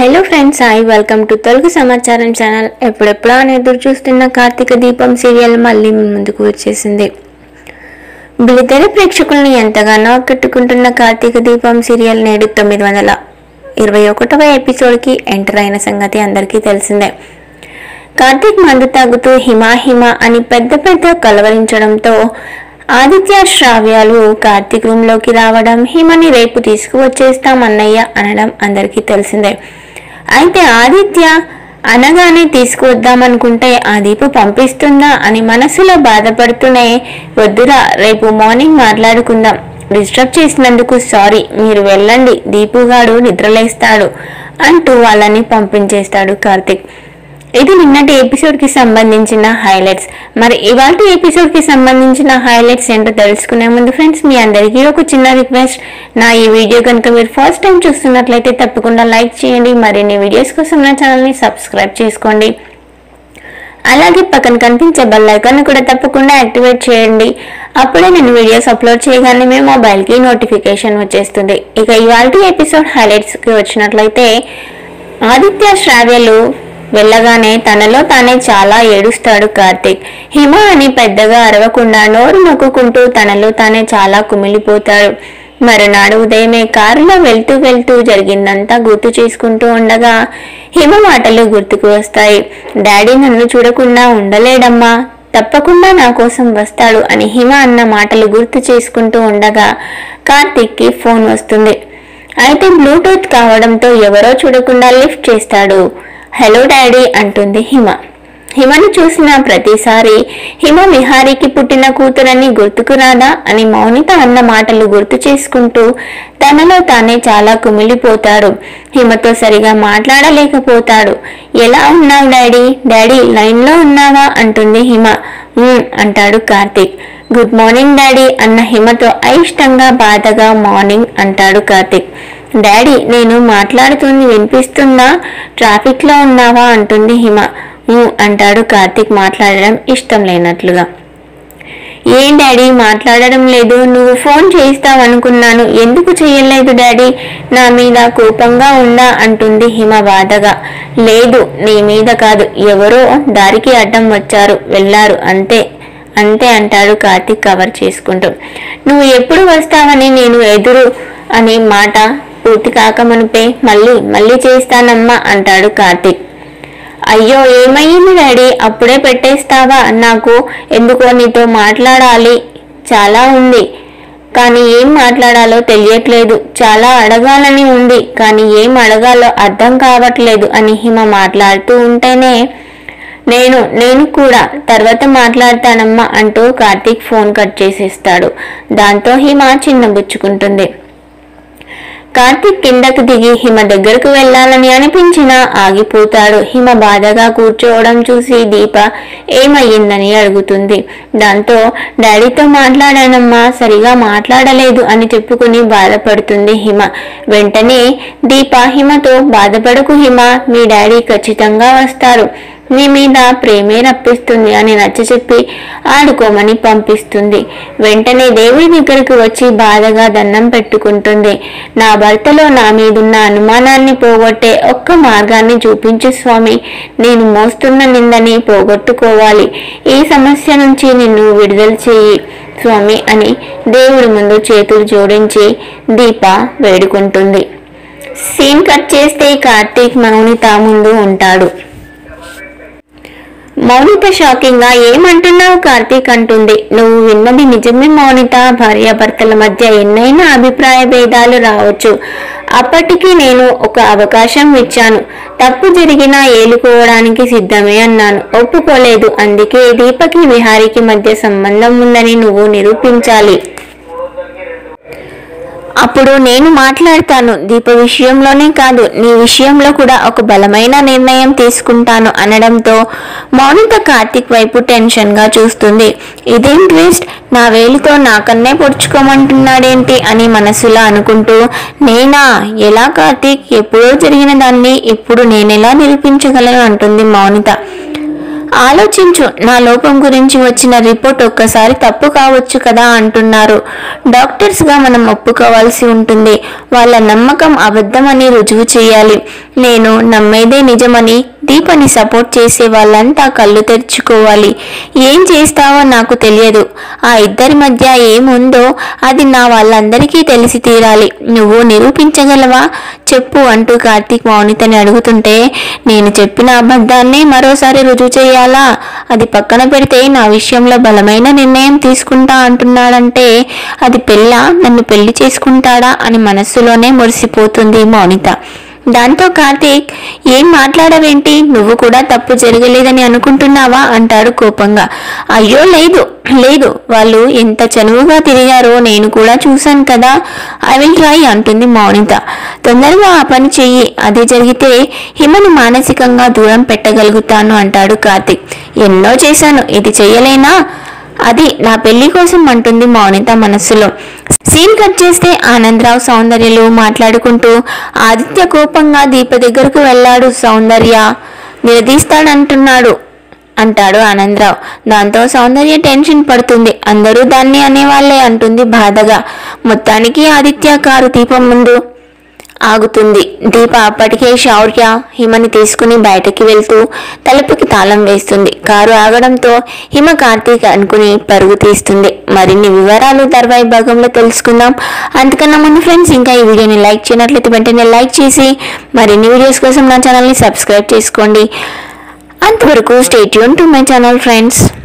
hello friends hi welcome to Telugu సమాచారం channel ఎప్పుడెప్పుడో అని ఎదురు చూస్తున్న కార్తీక దీపం సీరియల్ మళ్ళీ మీ ముందుకు వచ్చేసింది బుల్లితెర ప్రేక్షకుల్ని ఎంతగానో ఆకట్టుకుంటున్న కార్తీక దీపం సీరియల్ నేడు తొమ్మిది వందల ఇరవై ఒకటవ ఎపిసోడ్కి ఎంటర్ అయిన సంగతి అందరికీ తెలిసిందే కార్తీక్ మందు తాగుతూ హిమ హిమ అని పెద్ద పెద్ద కలవరించడంతో ఆదిత్య శ్రావ్యాలు కార్తీక్ రూమ్ లోకి రావడం హిమని రేపు తీసుకువచ్చేస్తాం అన్నయ్య అనడం అందరికీ తెలిసిందే అయితే ఆదిత్య అనగానే తీసుకువద్దామనుకుంటే ఆ దీపు పంపిస్తుందా అని మనసులో బాధపడుతూనే వద్దురా రేపు మార్నింగ్ మాట్లాడుకుందాం డిస్టర్బ్ చేసినందుకు సారీ మీరు వెళ్ళండి దీపుగాడు నిద్రలేస్తాడు అంటూ వాళ్ళని పంపించేస్తాడు కార్తిక్ ఇది నిన్నటి ఎపిసోడ్ కి సంబంధించిన హైలైట్స్ మరి ఇవాళ ఎపిసోడ్ కి సంబంధించిన హైలైట్స్ ఏంటో తెలుసుకునే ముందు ఫ్రెండ్స్ మీ అందరికీ ఒక చిన్న రిక్వెస్ట్ నా ఈ వీడియో కనుక మీరు ఫస్ట్ టైం చూస్తున్నట్లయితే తప్పకుండా లైక్ చేయండి మరిన్ని వీడియోస్ కోసం నా ఛానల్ని సబ్స్క్రైబ్ చేసుకోండి అలాగే పక్కన కనిపించే బెల్ ఐకాన్ కూడా తప్పకుండా యాక్టివేట్ చేయండి అప్పుడే నేను వీడియోస్ అప్లోడ్ చేయగానే మీ మొబైల్కి నోటిఫికేషన్ వచ్చేస్తుంది ఇక ఇవాళ ఎపిసోడ్ హైలైట్స్కి వచ్చినట్లయితే ఆదిత్య శ్రావ్యలు వెళ్ళగానే తనలో తానే చాలా ఏడుస్తాడు కార్తీక్ హిమ అని పెద్దగా అరవకుండా నోరు నొక్కుంటూ తనలో తానే చాలా కుమిలిపోతాడు మరునాడు ఉదయమే కారులో వెళ్తూ వెళ్తూ జరిగిందంతా గుర్తు చేసుకుంటూ ఉండగా హిమ మాటలు గుర్తుకు వస్తాయి డాడీ నన్ను చూడకుండా ఉండలేడమ్మా తప్పకుండా నా కోసం వస్తాడు అని హిమ అన్న మాటలు గుర్తు చేసుకుంటూ ఉండగా కార్తీక్కి ఫోన్ వస్తుంది అయితే బ్లూటూత్ కావడంతో ఎవరో చూడకుండా లిఫ్ట్ చేస్తాడు హలో డాడీ అంటుంది హిమ హిమను చూసిన ప్రతిసారి హిమ విహారీకి పుట్టిన కూతురని గుర్తుకు రాదా అని మౌనిత అన్న మాటలు గుర్తు చేసుకుంటూ తనలో తానే చాలా కుమిలిపోతాడు హిమతో సరిగా మాట్లాడలేకపోతాడు ఎలా ఉన్నావు డాడీ డాడీ లైన్లో ఉన్నావా అంటుంది హిమ "ఉమ్" అంటాడు కార్తీక్ గుడ్ మార్నింగ్ డాడీ అన్న హిమతో అయిష్టంగా బాధగా మార్నింగ్ అంటాడు కార్తీక్ డాడీ నేను మాట్లాడుతుంది వినిపిస్తుందా ట్రాఫిక్ లో ఉన్నావా అంటుంది హిమ "ఊ" అంటాడు కార్తీక్ మాట్లాడడం ఇష్టం లేనట్లుగా ఏం డాడీ మాట్లాడడం లేదు నువ్వు ఫోన్ చేస్తావనుకున్నాను ఎందుకు చేయలేదు డాడీ నా మీద కోపంగా ఉందా అంటుంది హిమ బాధగా లేదు నీ మీద కాదు ఎవరో దారికి అడ్డం వచ్చారు వెళ్ళారు అంతే అంతే అంటాడు కార్తీక్ కవర్ చేసుకుంటూ నువ్వు ఎప్పుడు వస్తావని నేను ఎదురు అనే మాట పూర్తి కాకమునిపే మళ్ళీ మళ్ళీ చేస్తానమ్మా అంటాడు కార్తీక్ అయ్యో ఏమయ్యింది డాడీ అప్పుడే పెట్టేస్తావా నాకు ఎందుకో నీతో మాట్లాడాలి చాలా ఉంది కానీ ఏం మాట్లాడాలో తెలియట్లేదు చాలా అడగాలని ఉంది కానీ ఏం అడగాలో అర్థం కావట్లేదు అని హిమ మాట్లాడుతూ ఉంటేనే నేను నేను కూడా తర్వాత మాట్లాడతానమ్మా అంటూ కార్తీక్ ఫోన్ కట్ చేసేస్తాడు దాంతో హిమ చిన్నబుచ్చుకుంటుంది కార్తీక్ కిందకు దిగి హిమ దగ్గరకు వెళ్ళాలని అనిపించినా ఆగిపోతాడు హిమ బాధగా కూర్చోవడం చూసి దీప ఏమయ్యిందని అడుగుతుంది దాంతో డాడీతో మాట్లాడానమ్మా సరిగా మాట్లాడలేదు అని చెప్పుకుని బాధపడుతుంది హిమ వెంటనే దీప హిమతో బాధపడకు హిమ మీ డాడీ ఖచ్చితంగా వస్తారు నీ మీద ప్రేమే రప్పిస్తుంది అని నచ్చచెప్పి ఆడుకోమని పంపిస్తుంది వెంటనే దేవుడి దగ్గరకు వచ్చి బాధగా దండం పెట్టుకుంటుంది నా భర్తలో నా మీదున్న అనుమానాన్ని పోగొట్టే ఒక్క మార్గాన్ని చూపించు స్వామి నేను మోస్తున్న నిందని పోగొట్టుకోవాలి ఈ సమస్య నుంచి నిన్ను విడుదల చేయి స్వామి అని దేవుడి ముందు చేతులు జోడించి దీప వేడుకుంటుంది సీన్ కట్ చేస్తే కార్తీక్ మౌనిత ముందు ఉంటాడు మౌనిత షాకింగ్ గా ఏమంటున్నావు కార్తీక్ అంటుంది నువ్వు విన్నది నిజమే మౌనిత భార్యాభర్తల మధ్య ఎన్నైనా అభిప్రాయ భేదాలు రావచ్చు అప్పటికి నేను ఒక అవకాశం ఇచ్చాను తప్పు జరిగినా ఏలుకోవడానికి సిద్ధమే అన్నాను ఒప్పుకోలేదు అందుకే దీపకి విహారికి మధ్య సంబంధం ఉందని నువ్వు నిరూపించాలి అప్పుడు నేను మాట్లాడతాను దీప విషయంలోనే కాదు నీ విషయంలో కూడా ఒక బలమైన నిర్ణయం తీసుకుంటాను అనడంతో మౌనిత కార్తిక్ వైపు టెన్షన్ గా చూస్తుంది ఇదేం ట్విస్ట్ నా వేలితో నాకన్నే పొడుచుకోమంటున్నాడేంటి అని మనసులో అనుకుంటూ నేనా ఎలా కార్తీక్ ఎప్పుడో జరిగిన దాన్ని ఇప్పుడు నేనెలా నిరూపించగలను అంటుంది మౌనిత ఆలోచించు నా లోపం గురించి వచ్చిన రిపోర్ట్ ఒక్కసారి తప్పు కావచ్చు కదా అంటున్నారు డాక్టర్స్గా మనం ఒప్పుకోవాల్సి ఉంటుంది వాళ్ళ నమ్మకం అబద్ధమని రుజువు చేయాలి నేను నమ్మేదే నిజమని దీపని సపోర్ట్ చేసే వాళ్ళంతా కళ్ళు తెరుచుకోవాలి ఏం చేస్తావో నాకు తెలియదు ఆ ఇద్దరి మధ్య ఏముందో అది నా వాళ్ళందరికీ తెలిసి తీరాలి నువ్వు నిరూపించగలవా చెప్పు అంటూ కార్తీక్ మౌనితని అడుగుతుంటే నేను చెప్పిన అబద్ధాన్ని మరోసారి రుజువు చేయాలా అది పక్కన పెడితే నా విషయంలో బలమైన నిర్ణయం తీసుకుంటా అంటున్నాడంటే అది పెళ్ళ నన్ను పెళ్లి చేసుకుంటాడా అని మనస్సులోనే మురిసిపోతుంది మౌనిత దాంతో కార్తీక్ ఏం మాట్లాడవేంటి నువ్వు కూడా తప్పు జరగలేదని అనుకుంటున్నావా అంటాడు కోపంగా అయ్యో లేదు లేదు వాళ్ళు ఎంత చనువుగా తిరిగారో నేను కూడా చూశాను కదా ఐ విల్ ట్రై అంటుంది మౌనిత తొందరగా ఆ పని చెయ్యి అదే జరిగితే హిమను మానసికంగా దూరం పెట్టగలుగుతాను అంటాడు కార్తీక్ ఎన్నో చేశాను ఇది చెయ్యలేనా అది నా పెళ్లి కోసం అంటుంది మౌనిత మనస్సులో సీన్ కట్ చేస్తే ఆనందరావు సౌందర్యలు మాట్లాడుకుంటూ ఆదిత్య కోపంగా దీప దగ్గరకు వెళ్ళాడు సౌందర్య నిలదీస్తాడంటున్నాడు అంటాడు ఆనందరావు దాంతో సౌందర్య టెన్షన్ పడుతుంది అందరూ దాన్ని అనేవాళ్లే అంటుంది బాధగా మొత్తానికి ఆదిత్య కారు దీపం ముందు ఆగుతుంది దీప అప్పటికే శౌర్య హిమని తీసుకుని బయటకి వెళ్తూ తలుపుకి తాళం వేస్తుంది కారు ఆగడంతో హిమ కార్తీక్ అనుకుని పరుగు తీస్తుంది మరిన్ని వివరాలు తర్వాయి భాగంలో తెలుసుకుందాం అంతకన్నా ముందు ఫ్రెండ్స్ ఇంకా ఈ వీడియోని లైక్ చేయనట్లయితే వెంటనే లైక్ చేసి మరిన్ని వీడియోస్ కోసం నా ఛానల్ని సబ్స్క్రైబ్ చేసుకోండి అంతవరకు stay tune to my channel friends